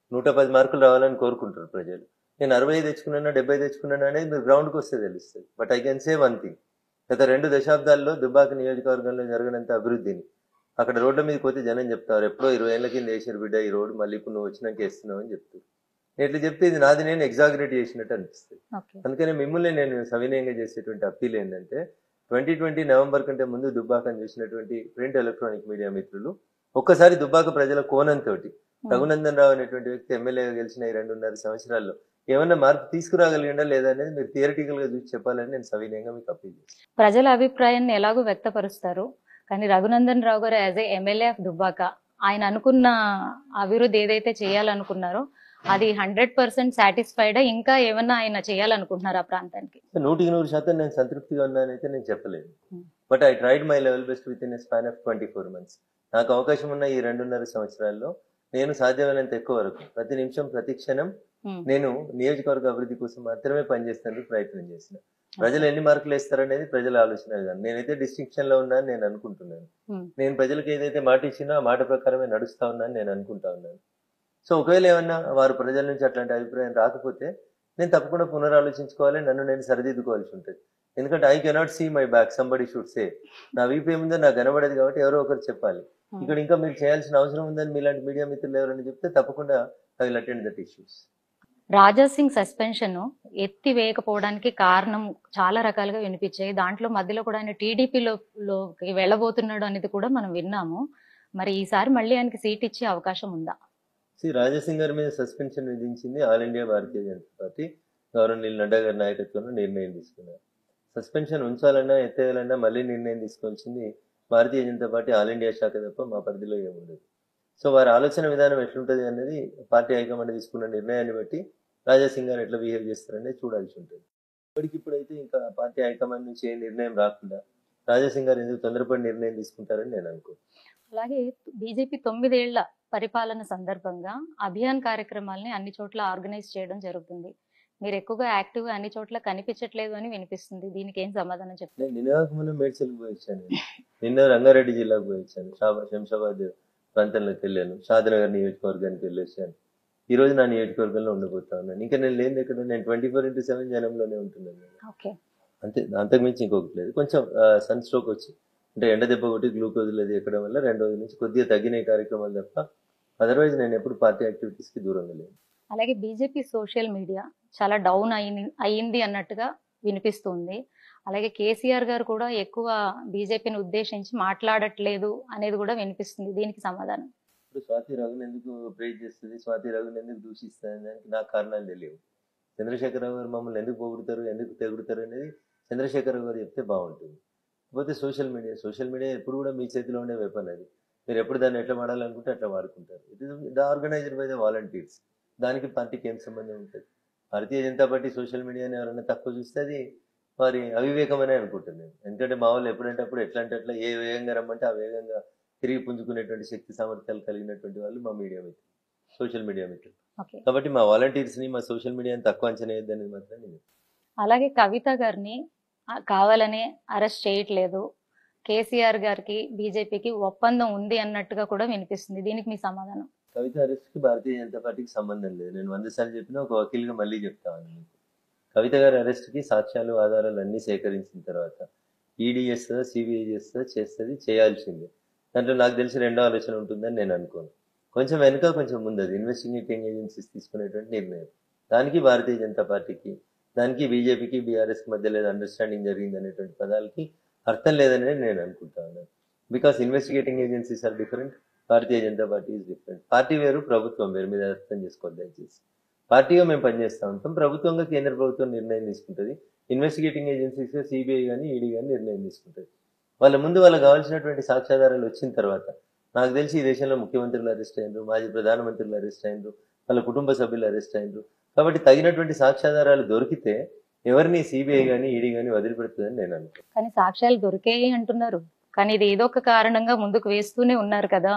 నూట పది మార్కులు రావాలని కోరుకుంటారు ప్రజలు నేను అరవై తెచ్చుకున్నానా డెబ్బై తెచ్చుకున్నానా అనేది మీరు గ్రౌండ్కి వస్తే తెలుస్తుంది but I can say one thing గత రెండు దశాబ్దాల్లో దుబ్బాక నియోజకవర్గంలో జరగనంత అభివృద్ధిని అక్కడ రోడ్ల మీదకి పోతే జనం చెప్తారు ఎప్పుడో ఇరవై ఏళ్ళ కింద వేసారు బిడ్డ ఈ రోడ్డు మళ్ళీ ఇప్పుడు నువ్వు వచ్చినాక వేస్తున్నావు అని చెప్తారు నేను ఇట్లా చెప్తే ఇది నాది నేను ఎగ్జాగరేట్ చేసినట్టు అనిపిస్తుంది ఓకే అందుకనే మిమ్మల్ని నేను సవినయంగా చేసేటువంటి అప్పీల్ ఏంటంటే ట్వంటీ ట్వంటీ నవంబర్ కంటే ముందు దుబ్బాకని చూసినటువంటి ప్రింట్ ఎలక్ట్రానిక్ మీడియా మిత్రులు ఒక్కసారి దుబ్బాక ప్రజల కోణంతో రఘునందన్ రావు అనేటువంటి వ్యక్తి ఎమ్మెల్యేగా గెలిచిన ఈ రెండున్నర సంవత్సరాల్లో ఏమన్నా మార్పు తీసుకురాగలిగిందా లేదా అనేది మీరు థియరిటికల్ గా చూసి చెప్పాలని నేను సవినయంగా మీకు అప్పీల్ చేస్తాను ప్రజల అభిప్రాయాన్ని ఎలాగో వ్యక్తపరుస్తారు కానీ రఘునందన్ రావు గారు as a MLA of Dubbaka ఆయన అనుకున్న అభివృద్ధి ఏదైతే చేయాలనుకున్నారో అది హండ్రెడ్ పర్సెంట్ సాటిస్ఫైడ్ ఇంకా ఏమన్నా ఆయన చేయాలనుకుంటున్నారు ఆ ప్రాంతానికి నూటికి నూరు శాతం నేను సంతృప్తిగా ఉన్నానైతే నేను చెప్పలేను Hmm. But I tried my level best with in a span of twenty four months నాకు అవకాశం ఉన్న ఈ రెండున్నర సంవత్సరాల్లో నేను సాధ్యమైనంత ఎక్కువ వరకు ప్రతి నిమిషం ప్రతి క్షణం Hmm. నేను నియోజకవర్గ అభివృద్ధి కోసం మాత్రమే పనిచేస్తానికి ప్రయత్నం చేసిన ప్రజలు ఎన్ని మార్కులు వేస్తారనేది ప్రజల ఆలోచన విధానం నేనైతే డిస్టింక్షన్ లో ఉన్నా అని నేను అనుకుంటున్నాను Hmm. నేను ప్రజలకు ఏదైతే మాట ఇచ్చినా ఆ మాట ప్రకారమే నడుస్తా ఉన్నాను నేను అనుకుంటా ఉన్నాను సో ఒకవేళ ఏమన్నా వారు ప్రజల నుంచి అట్లాంటి అభిప్రాయం రాకపోతే నేను తప్పకుండా పునరాలోచించుకోవాలి నన్ను నేను సరిదిద్దుకోవాల్సి ఉంటుంది ఎందుకంటే I cannot see my back somebody should say నా వీపు ఏముందో నాకు కనబడేది కాబట్టి ఎవరో ఒకరు చెప్పాలి Hmm. ఇక్కడ ఇంకా మీరు చేయాల్సిన అవసరం ఉందని మీలాంటి మీడియా మిత్రులు ఎవరైనా చెప్తే తప్పకుండా I will attend that issues Raja Singh suspension ఎత్తి వేయకపోవడానికి కారణం చాలా రకాలుగా వినిపించాయి దాంట్లో మధ్యలో కూడా ఆయన టీడీపీలో లోకి వెళ్ళబోతున్నాడు అనేది కూడా మనం విన్నాము మరి ఈసారి మళ్ళీ ఆయనకి సీట్ ఇచ్చే అవకాశం ఉందా శ్రీ రాజాసింగ్ గారి మీద సస్పెన్షన్ విధించింది all India Bharatiya Janata party governor Nadda గారి నాయకత్వంలో నిర్ణయం తీసుకున్నారు సస్పెన్షన్ ఉంచాలన్నా ఎత్తేయాలన్నా మళ్ళీ నిర్ణయం తీసుకోవాల్సింది Bharatiya Janata party all India శాఖ తప్ప మా పరిధిలో ఏముండదు సో వారి ఆలోచన విధానం ఎట్లుంటుంది అనేది పార్టీ హైకమాండ్ తీసుకున్న నిర్ణయాన్ని బట్టి రాజాసింగ్ గారు ఎట్లా బిహేవ్ చేస్తారనేది చూడాల్సి ఉంటుంది ఇప్పటికిప్పుడైతే ఇంకా పార్టీ హైకమాండ్ నుంచి ఏ నిర్ణయం రాకుండా రాజాసింగ్ గారు ఎందుకు తొందరపడి నిర్ణయం తీసుకుంటారని నేను అనుకో అలాగే బీజేపీ తొమ్మిదేళ్ల పరిపాలన సందర్భంగా అభియాన్ కార్యక్రమాల్ని అన్ని చోట్ల ఆర్గనైజ్ చేయడం జరుగుతుంది మీరు ఎక్కువగా యాక్టివ్గా అన్ని చోట్ల కనిపించట్లేదు అని వినిపిస్తుంది దీనికి ఏం సమాధానం చెప్తారు నేను నిన్న మొన్న మేడ్చల్కి పోయి వచ్చాను నేను. నిన్న రంగారెడ్డి జిల్లాకు పోయి వచ్చాను షాబా- శంషాబాద్ ప్రాంతంలోకి వెళ్ళాను షాద్నగర్ నియోజకవర్గానికి వెళ్ళి వచ్చాను ఈ రోజు నా నియోజకవర్గంలో ఉండిపోతా ఉన్నాను ఇంకా నేను లేని ఎక్కడ నేను ట్వంటీ ఫోర్ ఇంటూ సెవెన్ జనంలోనే ఉంటున్నాను నేను. ఓకే అంతే అంతకుమించి ఇంకొకటి లేదు కొంచెం సన్ స్ట్రోక్ వచ్చి అంటే ఎండ దెబ్బ కొట్టి గ్లూకోజ్ లేదు ఎక్కడం వల్ల రెండు రోజుల నుంచి కొద్దిగా తగ్గిన ఈ కార్యక్రమాలు తప్ప అదర్వైజ్ నేను ఎప్పుడు పార్టీ యాక్టివిటీస్కి దూరంగా లేను అలాగే బీజేపీ సోషల్ మీడియా చాలా డౌన్ అయింది అయ్యింది అన్నట్టుగా వినిపిస్తుంది అలాగే కేసీఆర్ గారు కూడా ఎక్కువ బీజేపీని ఉద్దేశించి మాట్లాడట్లేదు అనేది కూడా వినిపిస్తుంది దీనికి సమాధానం ఇప్పుడు స్వాతి రఘుని ఎందుకు ప్రేజ్ చేస్తుంది స్వాతి రఘుని ఎందుకు దూషిస్తుంది దానికి నాకు కారణాలు తెలియవు చంద్రశేఖరరావు గారు మమ్మల్ని ఎందుకు పొగుడుతారు ఎందుకు తెగుడుతారు అనేది చంద్రశేఖరరావు గారు చెప్తే బాగుంటుంది కాకపోతే సోషల్ మీడియా సోషల్ మీడియా ఎప్పుడు కూడా మీ చేతిలో ఉండే వెపన్ అది మీరు ఎప్పుడు దాన్ని ఎట్లా వాడాలనుకుంటే అట్లా వాడుకుంటారు it is the organiser by the volunteers దానికి పార్టీకి ఏం సంబంధం ఉంటుంది భారతీయ జనతా పార్టీ సోషల్ మీడియాని ఎవరైనా తక్కువ చూస్తే అది వారి అవివేకమనే అనుకుంటుంది నేను ఎందుకంటే మా వాళ్ళు ఎప్పుడంటే అప్పుడు ఎట్లా అంటే అట్లా ఏ వేగంగా రమ్మంటే ఆ వేగంగా తిరిగి పుంజుకునేటువంటి శక్తి సామర్థ్యాలు కలిగినటువంటి వాళ్ళు మా మీడియా మిత్రులు సోషల్ మీడియా మిత్రులు ఓకే కాబట్టి మా వాలంటీర్స్ ని మా సోషల్ మీడియాని తక్కువ అంచనా వేయద్దని మాత్రం నేను అలాగే కవిత గారిని ఆ, కావాలనే అరెస్ట్ చేయట్లేదు కేసీఆర్ గారికి బీజేపీకి ఒప్పందం ఉంది అన్నట్టుగా కూడా వినిపిస్తుంది దీనికి మీ సమాధానం కవిత అరెస్ట్ కి భారతీయ జనతా పార్టీకి సంబంధం లేదు నేను వంద సార్లు చెప్పినా ఒక వకీల్గా మళ్ళీ చెప్తాను మీకు కవిత గారి అరెస్ట్ కి సాక్ష్యాలు ఆధారాలు అన్ని సేకరించిన తర్వాత ఈడీ చేస్తుందా సిబిఐ చేస్తుందా చేస్తుంది చేయాల్సిందే దాంట్లో నాకు తెలిసి రెండో ఆలోచన ఉంటుందని నేను అనుకోను కొంచెం వెనుక కొంచెం ముందు అది ఇన్వెస్టిగేటింగ్ ఏజెన్సీస్ తీసుకునేటువంటి నిర్ణయం దానికి భారతీయ జనతా పార్టీకి దానికి బీజేపీకి బీఆర్ఎస్ మధ్య లేదా అండర్స్టాండింగ్ జరిగింది అనేటువంటి పదాలకి అర్థం లేదని నేను అనుకుంటా ఉన్నాను because investigating agencies are different Bharatiya Janata Party is different party వేరు ప్రభుత్వం వేరు మీద అర్థం చేసుకోవద్దు దయచేసి పార్టీగా మేము పనిచేస్తూ ఉంటాం ప్రభుత్వంగా కేంద్ర ప్రభుత్వం నిర్ణయం తీసుకుంటుంది ఇన్వెస్టిగేటింగ్ ఏజెన్సీస్ సిబిఐ కానీ ఈడీ కానీ నిర్ణయం తీసుకుంటుంది వాళ్ళ ముందు వాళ్ళకి కావాల్సినటువంటి సాక్ష్యాధారాలు వచ్చిన తర్వాత నాకు తెలిసి ఈ దేశంలో ముఖ్యమంత్రులు అరెస్ట్ అయ్యారు మాజీ ప్రధానమంత్రులు అరెస్ట్ అయ్యారు వాళ్ళ కుటుంబ సభ్యులు అరెస్ట్ అయ్యారు కాబట్టి తగినటువంటి సాక్ష్యాధారాలు దొరికితే ఎవరిని సిబిఐ కానీ ఈడీ కానీ వదిలిపెడుతుందని నేను అనుకుంటున్నాను కానీ సాక్ష్యాలు దొరికాయి అంటున్నారు కానీ ఇది ఏదో ఒక కారణంగా ముందుకు వేస్తూనే ఉన్నారు కదా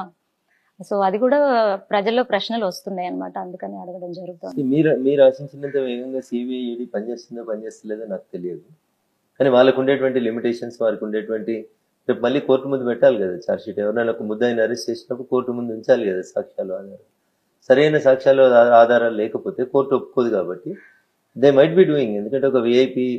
సో అది కూడా ప్రజల్లో ప్రశ్నలు వస్తున్నాయి అన్నమాట అందుకని అడగడం జరుగుతుంది మీరు మీరు ఆశించినంత వేగంగా సిబిఐ ఈడీ పనిచేస్తుందో పనిచేస్తలేదో నాకు తెలియదు కానీ వాళ్ళకు ఉండేటువంటి లిమిటేషన్స్ వారికి ఉండేటువంటి రేపు మళ్ళీ కోర్టు ముందు పెట్టాలి కదా ఛార్జ్ షీట్ ఎవరైనా ఒక ముద్దాయిని అరెస్ట్ చేసినప్పుడు కోర్టు ముందు ఉంచాలి కదా సాక్ష్యాలు ఆధారాలు సరైన సాక్ష్యాలు ఆధారాలు లేకపోతే కోర్టు ఒప్పుకోదు కాబట్టి దే మైట్ బి డూయింగ్ ఎందుకంటే ఒక విఐపి